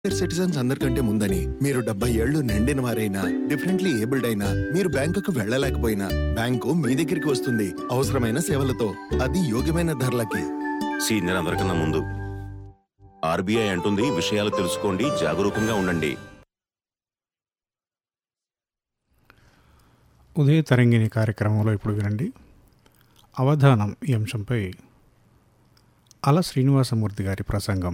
senior citizens అందరికంటే ముందని మీరు డెబ్బై ఏళ్లు నిండిన వారైనా డిఫరెంట్లీ ఏబుల్డ్ అయినా మీరు బ్యాంకుకు వెళ్ళలేకపోయినా బ్యాంకు మీ దగ్గరికి వస్తుంది అవసరమైన సేవలతో అది యోగ్యమైన ధరలకి సీనియర్ అందరికన్నా ముందు ఆర్బీఐ అంటుంది విషయాలు తెలుసుకోండి జాగరూకంగా ఉండండి ఉదయ తరంగిణి కార్యక్రమంలో ఇప్పుడు వినండి అవధానం ఈ అంశంపై అల శ్రీనివాసమూర్తి గారి ప్రసంగం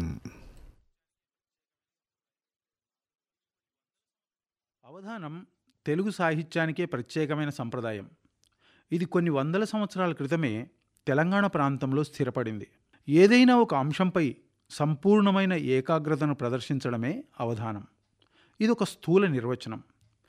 అవధానం తెలుగు సాహిత్యానికే ప్రత్యేకమైన సంప్రదాయం ఇది కొన్ని వందల సంవత్సరాల క్రితమే తెలంగాణ ప్రాంతంలో స్థిరపడింది ఏదైనా ఒక అంశంపై సంపూర్ణమైన ఏకాగ్రతను ప్రదర్శించడమే అవధానం ఇది ఒక స్థూల నిర్వచనం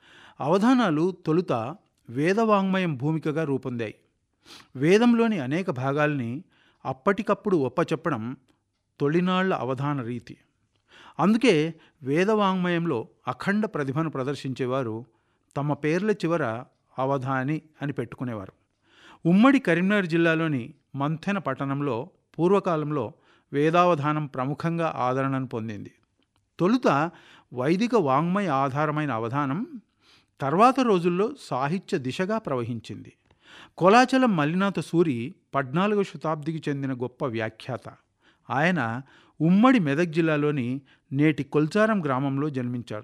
అవధానాలు తొలుత వేదవాంగ్మయం భూమికగా రూపొందాయి వేదంలోని అనేక భాగాల్ని అప్పటికప్పుడు ఒప్పచెప్పడం తొలినాళ్ల అవధాన రీతి అందుకే వేదవాంగ్మయంలో అఖండ ప్రతిభను ప్రదర్శించేవారు తమ పేర్ల చివర అవధాని అని పెట్టుకునేవారు ఉమ్మడి కరీంనగర్ జిల్లాలోని మంథెన పట్టణంలో పూర్వకాలంలో వేదావధానం ప్రముఖంగా ఆదరణను పొందింది తొలుత వైదిక వాంగ్మయ ఆధారమైన అవధానం తర్వాత రోజుల్లో సాహిత్య దిశగా ప్రవహించింది కొలాచలం మల్లినాథ సూరి పద్నాలుగవ శతాబ్దికి చెందిన గొప్ప వ్యాఖ్యాత ఆయన ఉమ్మడి మెదక్ జిల్లాలోని నేటి కొల్చారం గ్రామంలో జన్మించారు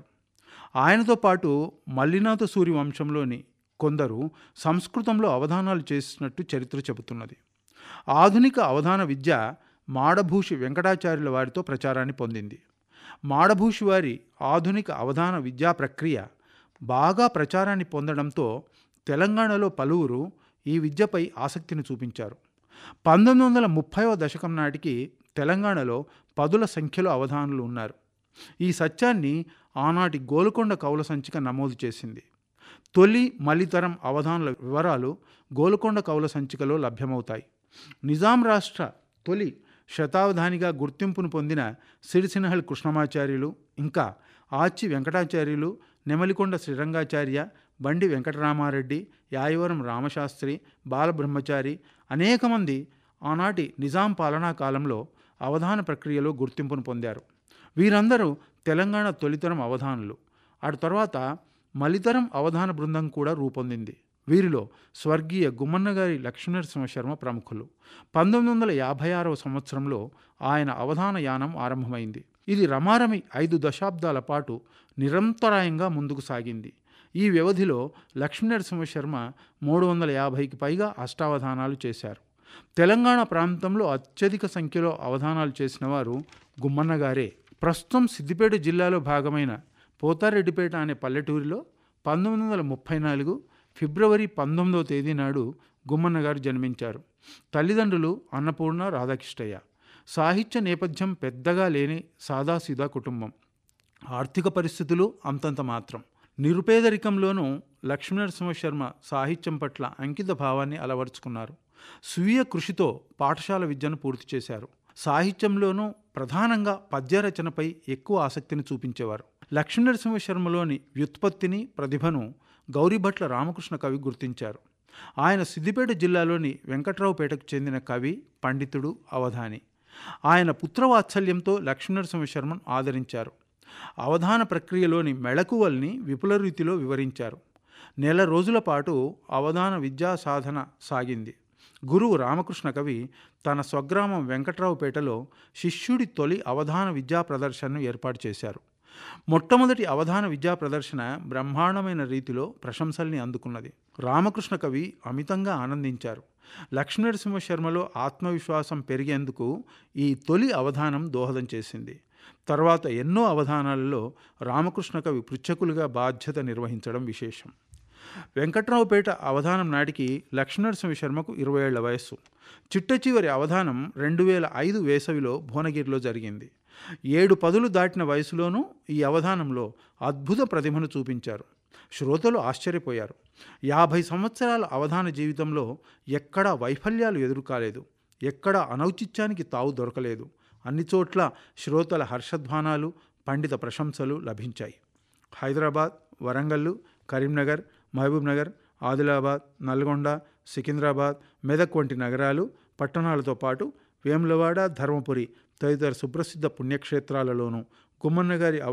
ఆయనతో పాటు మల్లినాథ సూరి వంశంలోని కొందరు సంస్కృతంలో అవధానాలు చేసినట్టు చరిత్ర చెబుతున్నది ఆధునిక అవధాన విద్య మాడభూషి వెంకటాచార్యుల వారితో ప్రచారాన్ని పొందింది మాడభూషి వారి ఆధునిక అవధాన విద్యా ప్రక్రియ బాగా ప్రచారాన్ని పొందడంతో తెలంగాణలో పలువురు ఈ విద్యపై ఆసక్తిని చూపించారు పంతొమ్మిది వందల ముప్పైవ దశకం నాటికి తెలంగాణలో పదుల సంఖ్యలో అవధానులు ఉన్నారు ఈ సత్యాన్ని ఆనాటి గోలుకొండ కవుల సంచిక నమోదు చేసింది తొలి మలితరం అవధానుల వివరాలు గోలుకొండ కవుల సంచికలో లభ్యమవుతాయి నిజాం రాష్ట్ర తొలి శతావధానిగా గుర్తింపును పొందిన సిరిసినహల్ కృష్ణమాచార్యులు ఇంకా ఆచి వెంకటాచార్యులు నెమలికొండ శ్రీరంగాచార్య బండి వెంకటరామారెడ్డి యాయవరం రామశాస్త్రి బాలబ్రహ్మచారి అనేక మంది ఆనాటి నిజాం పాలనా కాలంలో అవధాన ప్రక్రియలో గుర్తింపును పొందారు వీరందరూ తెలంగాణ తొలితరం అవధానులు ఆ తర్వాత మలితరం అవధాన బృందం కూడా రూపొందింది వీరిలో స్వర్గీయ గుమ్మన్నగారి లక్ష్మీనరసింహ శర్మ ప్రముఖులు పంతొమ్మిది వందల యాభై ఆరవ సంవత్సరంలో ఆయన అవధాన యానం ఆరంభమైంది ఇది రమారమి ఐదు దశాబ్దాల పాటు నిరంతరాయంగా ముందుకు సాగింది ఈ వ్యవధిలో లక్ష్మీనరసింహ శర్మ మూడు వందల యాభైకి పైగా అష్టావధానాలు చేశారు తెలంగాణ ప్రాంతంలో అత్యధిక సంఖ్యలో అవధానాలు చేసిన వారు గుమ్మన్న గారే ప్రస్తుతం సిద్దిపేట జిల్లాలో భాగమైన పోతారెడ్డిపేట అనే పల్లెటూరిలో పంతొమ్మిది వందల ముప్పై నాలుగు ఫిబ్రవరి పంతొమ్మిదవ తేదీ నాడు గుమ్మన్న గారు జన్మించారు తల్లిదండ్రులు అన్నపూర్ణ రాధాకృష్ణయ్య సాహిత్య నేపథ్యం పెద్దగా లేని సాదాసీదా కుటుంబం ఆర్థిక పరిస్థితులు అంతంత మాత్రం నిరుపేదరికంలోనూ లక్ష్మీనరసింహ శర్మ సాహిత్యం పట్ల అంకిత భావాన్ని అలవర్చుకున్నారు స్వీయ కృషితో పాఠశాల విద్యను పూర్తి చేశారు సాహిత్యంలోనూ ప్రధానంగా పద్యరచనపై ఎక్కువ ఆసక్తిని చూపించేవారు లక్ష్మీనరసింహ శర్మలోని వ్యుత్పత్తిని ప్రతిభను గౌరీభట్ల రామకృష్ణ కవి గుర్తించారు ఆయన సిద్దిపేట జిల్లాలోని వెంకట్రావుపేటకు చెందిన కవి పండితుడు అవధాని ఆయన పుత్రవాత్సల్యంతో లక్ష్మీనరసింహ శర్మను ఆదరించారు అవధాన ప్రక్రియలోని మెళకువల్ని విపుల రీతిలో వివరించారు నెల రోజుల పాటు అవధాన విద్యా సాధన సాగింది గురువు రామకృష్ణ కవి తన స్వగ్రామం వెంకట్రావుపేటలో శిష్యుడి తొలి అవధాన విద్యా ప్రదర్శనను ఏర్పాటు చేశారు మొట్టమొదటి అవధాన విద్యా ప్రదర్శన బ్రహ్మాండమైన రీతిలో ప్రశంసల్ని అందుకున్నది రామకృష్ణ కవి అమితంగా ఆనందించారు లక్ష్మీనరసింహ శర్మలో ఆత్మవిశ్వాసం పెరిగేందుకు ఈ తొలి అవధానం దోహదం చేసింది తర్వాత ఎన్నో అవధానాలలో రామకృష్ణ కవి పృచ్ఛకులుగా బాధ్యత నిర్వహించడం విశేషం వెంకట్రావుపేట అవధానం నాటికి లక్ష్మీనరసింహ శర్మకు ఇరవై ఏళ్ల వయస్సు చిట్ట చివరి అవధానం రెండు వేల ఐదు వేసవిలో భువనగిరిలో జరిగింది ఏడు పదులు దాటిన వయసులోనూ ఈ అవధానంలో అద్భుత ప్రతిభను చూపించారు శ్రోతలు ఆశ్చర్యపోయారు యాభై సంవత్సరాల అవధాన జీవితంలో ఎక్కడా వైఫల్యాలు ఎదురుకాలేదు ఎక్కడా అనౌచిత్యానికి తావు దొరకలేదు అన్ని చోట్ల శ్రోతల హర్షధ్వానాలు పండిత ప్రశంసలు లభించాయి హైదరాబాద్ వరంగల్లు కరీంనగర్ మహబూబ్నగర్ ఆదిలాబాద్ నల్గొండ సికింద్రాబాద్ మెదక్ వంటి నగరాలు పట్టణాలతో పాటు వేములవాడ ధర్మపురి తదితర సుప్రసిద్ధ పుణ్యక్షేత్రాలలోనూ గుమ్మన్న గారి